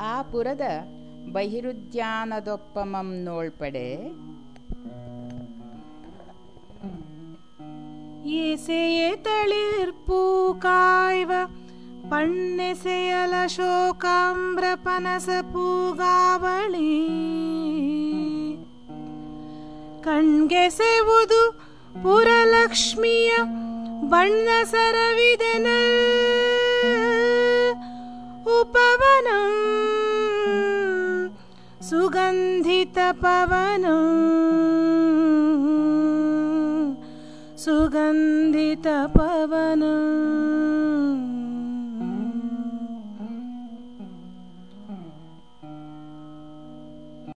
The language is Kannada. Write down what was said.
ಆ ಪುರದ ಬಹಿರುದ್ಯಾನದೊಪ್ಪಮಂ ನೋಳ್ಪಡೆ இசையே தளிர்ப்பூ காய்வ பன்னெசையல ಶೋಕಾಂಬ್ರ ಪನಸ ಪೂಗಾವಳಿ ಕಣ್ಗೆಸೆವುದು ಪುರಲಕ್ಷ್ಮಿಯ ಬಣ್ಣ ಸರವಿದೆನ ಉಪವನ ಸುಗಂಧಿತ ಪವನ ಸುಗಂಧಿತ ಪವನ